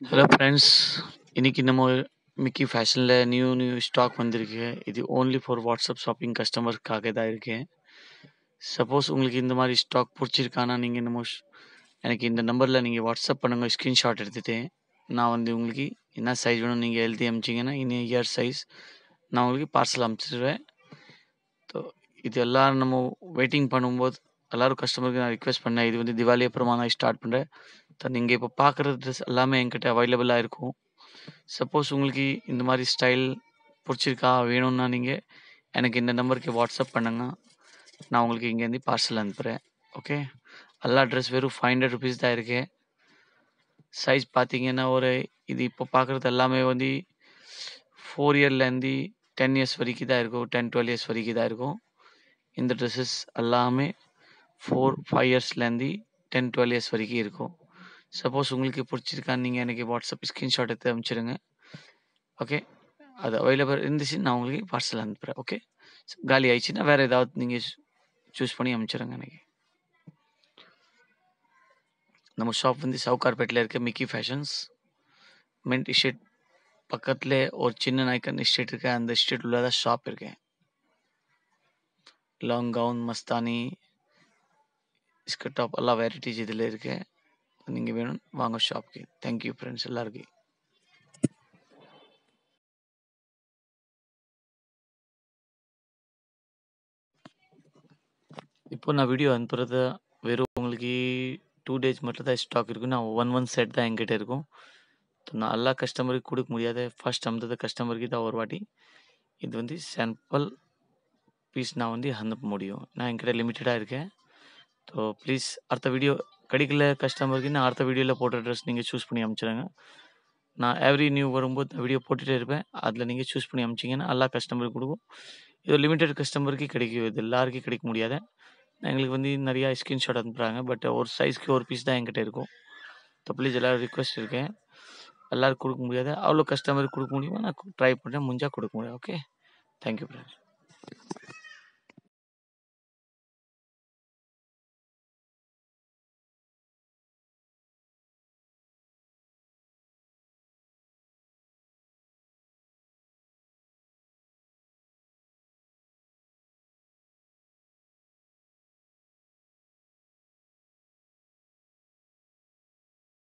hello friends இன்னைக்கு நம்ம Mickey ஃபேஷனில் நியூ நியூ ஸ்டாக் வந்திருக்கு இது ஓன்லி ஃபார் வாட்ஸ்அப் ஷாப்பிங் கஸ்டமர்ஸ்க்காக தான் இருக்கு சப்போஸ் உங்களுக்கு இந்த மாதிரி ஸ்டாக் பிடிச்சிருக்கானா நீங்கள் என்னமோ ஷ்- எனக்கு இந்த நம்பரில் நீங்கள் வாட்ஸ்அப் பண்ணுங்க ஸ்க்ரீன்ஷாட் எடுத்துகிட்டு நான் வந்து உங்களுக்கு என்ன சைஸ் வேணும் நீங்கள் எழுதி அமிச்சிங்கன்னா இனி இயர் சைஸ் நான் உங்களுக்கு பார்சல் அனுப்பிச்சிடுவேன் ஸோ இது எல்லாம் நம்ம வெயிட்டிங் பண்ணும்போது எல்லாரும் கஸ்டமருக்கு நான் ரிக்வெஸ்ட் பண்ணேன் இது வந்து திவாலி அப்புறமா நான் ஸ்டார்ட் பண்ணுறேன் ஸோ நீங்கள் இப்போ பார்க்குற ட்ரெஸ் எல்லாமே என்கிட்ட அவைலபிளாக இருக்கும் சப்போஸ் உங்களுக்கு இந்த மாதிரி ஸ்டைல் பிடிச்சிருக்கா வேணும்னா நீங்கள் எனக்கு இந்த நம்பருக்கு வாட்ஸ்அப் பண்ணுங்க நான் உங்களுக்கு இங்கேருந்து பார்சல் அனுப்புகிறேன் ஓகே எல்லா ட்ரெஸ் வெறும் ஃபைவ் ஹண்ட்ரட் ருபீஸ் தான் இருக்கு சைஸ் பார்த்தீங்கன்னா ஒரு இது இப்போ பார்க்குறது எல்லாமே வந்து ஃபோர் இயர்லேருந்து டென் இயர்ஸ் வரைக்கும் தான் இருக்கும் டென் டுவெல் இயர்ஸ் வரைக்கும் தான் இருக்கும் இந்த ட்ரெஸ்ஸஸ் எல்லாமே ஃபோர் ஃபைவ் இயர்ஸ்லேருந்து டென் டுவெல் இயர்ஸ் வரைக்கும் இருக்கும் சப்போஸ் உங்களுக்கு பிடிச்சிருக்கான்னு நீங்கள் எனக்கு வாட்ஸ்அப் ஸ்க்ரீன்ஷாட் எடுத்து அனுப்பிச்சிடுங்க ஓகே அது அவைலபிள் இருந்துச்சு நான் உங்களுக்கு பார்சல் அனுப்புகிறேன் ஓகே காலி ஆயிடுச்சுன்னா வேறு ஏதாவது நீங்கள் சூஸ் பண்ணி அனுப்பிச்சிடுங்க எனக்கு நம்ம ஷாப் வந்து சவுகார்பேட்டில் இருக்க மிக்கி ஃபேஷன்ஸ் மென்ட் ஸ்ட்ரீட் பக்கத்தில் ஒரு சின்ன நாய்க்கன் ஸ்ட்ரீட் இருக்கு அந்த ஸ்ட்ரீட் உள்ள தான் ஷாப் இருக்கு long gown Mastani skirt top எல்லா வெரைட்டிஸ் இதில் இருக்கு நீங்கள் வேணும் வாங்க ஷாப்க்கு தேங்க்யூ ஃப்ரெண்ட்ஸ் எல்லாருக்கும் இப்போ நான் வீடியோ அனுப்புறது வெறும் உங்களுக்கு டூ டேஸ் மட்டும் தான் ஸ்டாக் இருக்கும் நான் ஒன் ஒன் செட் தான் என்கிட்ட இருக்கும் So, நான் எல்லா கஸ்டமருக்கு கொடுக்க முடியாத ஃபர்ஸ்ட் அனுப்புறது கஸ்டமருக்கு தான் ஒரு வாட்டி இது வந்து சாம்பிள் பீஸ் நான் வந்து அனுப்ப முடியும் நான் என்கிட்ட லிமிட்டடாக இருக்கேன் ஸோ ப்ளீஸ் அடுத்த வீடியோ கிடைக்கல கஸ்டமருக்கு நான் அடுத்த வீடியோவில் போட்ட ட்ரெஸ் நீங்கள் சூஸ் பண்ணி அனுப்பிச்சிடுங்க நான் எவ்ரி நியூ வரும்போது வீடியோ போட்டுகிட்டே இருப்பேன் அதில் நீங்கள் சூஸ் பண்ணி அனுப்பிச்சிங்கன்னா எல்லா கஸ்டமருக்கு கொடுக்கும் இது லிமிட்டட் கஸ்டமருக்கு கிடைக்கும் இது எல்லாருக்கும் கிடைக்க முடியாது எங்களுக்கு வந்து நிறையா ஸ்க்ரீன்ஷாட் அனுப்புகிறாங்க பட் ஒரு சைஸ்க்கு ஒரு பீஸ் தான் என்கிட்ட இருக்கும் ஸோ ப்ளீஸ் எல்லோரும் ரிக்வெஸ்ட் இருக்கேன் எல்லாருக்கும் கொடுக்க முடியாது அவ்வளோ கஸ்டமருக்கு கொடுக்க முடியுமா நான் ட்ரை பண்ணுறேன் முடிஞ்சால் கொடுக்க முடியும் ஓகே தேங்க்யூ ஃப்ரெண்ட்ஸ்